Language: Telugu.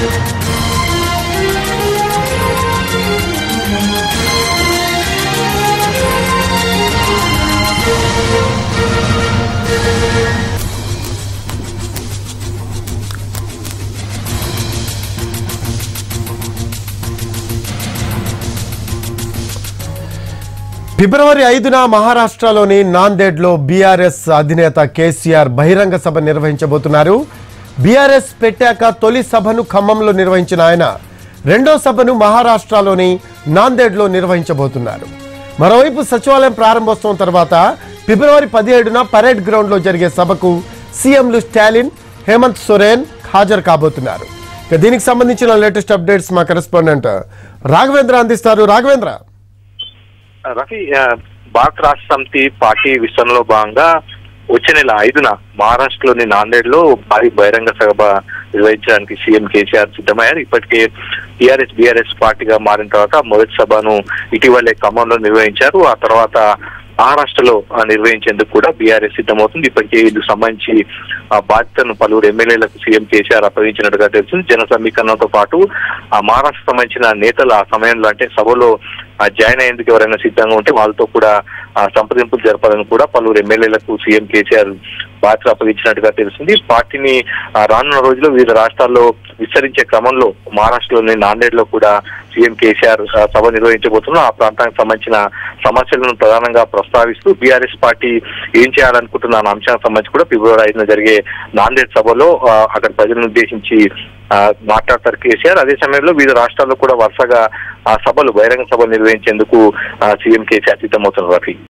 ఫిబ్రవరి ఐదున మహారాష్ట్రలోని నాందేడ్లో బీఆర్ఎస్ అధినేత కేసీఆర్ బహిరంగ సభ నిర్వహించబోతున్నారు బీఆర్ఎస్ పెట్టాక తొలి సభను ఖమ్మంలో నిర్వహించిన ఆయన రెండో సభను మహారాష్ట్రలోని నాందేడ్లో నిర్వహించబోతున్నారు మరోవైపు సచివాలయం ప్రారంభోత్సవం తర్వాత ఫిబ్రవరి పదిహేడున పరేడ్ గ్రౌండ్లో జరిగే సభకు సీఎంలు స్టాలిన్ హేమంత్ సోరెన్ హాజరు కాబోతున్నారు ఇక దీనికి సంబంధించిన లేటెస్ట్ అప్డేట్స్ మా కరెస్పాండెంట్ రాఘవేంద్ర అందిస్తారు రాఘవేంద్ర రఫీ ఆ, భారత రాష్ట్ర సమితి పార్టీ విస్తరణలో భాగంగా వచ్చే నెల ఐదున మహారాష్ట్రలోని నాందేడ్ లో భారీ బహిరంగ సభ నిర్వహించడానికి సీఎం కేసీఆర్ సిద్ధమయ్యారు ఇప్పటికే టీఆర్ఎస్ బీఆర్ఎస్ పార్టీగా మారిన తర్వాత మొదటి సభను ఇటీవలే ఖమ్మంలో నిర్వహించారు ఆ తర్వాత మహారాష్ట్రలో ఆ, నిర్వహించేందుకు కూడా బీఆర్ఎస్ సిద్ధమవుతుంది ఇప్పటికే ఇందుకు సంబంధించి ఆ బాధ్యతను పలువురు ఎమ్మెల్యేలకు సీఎం కేసీఆర్ అప్పగించినట్టుగా తెలిసింది జన సమీకరణతో పాటు ఆ మహారాష్ట్ర సంబంధించిన నేతలు ఆ సమయంలో అంటే సభలో ఆ, జాయిన్ అయ్యేందుకు ఎవరైనా సిద్ధంగా ఉంటే వాళ్ళతో కూడా ఆ, సంప్రదింపులు జరపాలని కూడా పలువురు ఎమ్మెల్యేలకు సీఎం కేసీఆర్ బాధ్యత అప్పగించినట్టుగా తెలిసింది పార్టీని ఆ, రానున్న రోజుల్లో వివిధ రాష్ట్రాల్లో విస్తరించే క్రమంలో మహారాష్ట్రలోని నాందేడ్ లో కూడా సీఎం కేసీఆర్ ఆ, సభ నిర్వహించబోతున్నారు ఆ ప్రాంతానికి సంబంధించిన సమస్యలను ప్రధానంగా ప్రస్తావిస్తూ బీఆర్ఎస్ పార్టీ ఏం చేయాలనుకుంటున్న అన్న అంశానికి సంబంధించి కూడా ఫిబ్రవరి ఐదున జరిగే నాందేడ్ సభలో ఆ, అక్కడ ప్రజలను ఉద్దేశించి ఆ, మాట్లాడతారు కేసీఆర్ అదే సమయంలో వివిధ రాష్ట్రాల్లో కూడా వరుసగా ఆ సభలు బహిరంగ సభలు నిర్వహించేందుకు ఆ, సీఎం కేసీఆర్ సిద్ధమవుతున్నారు రఫీ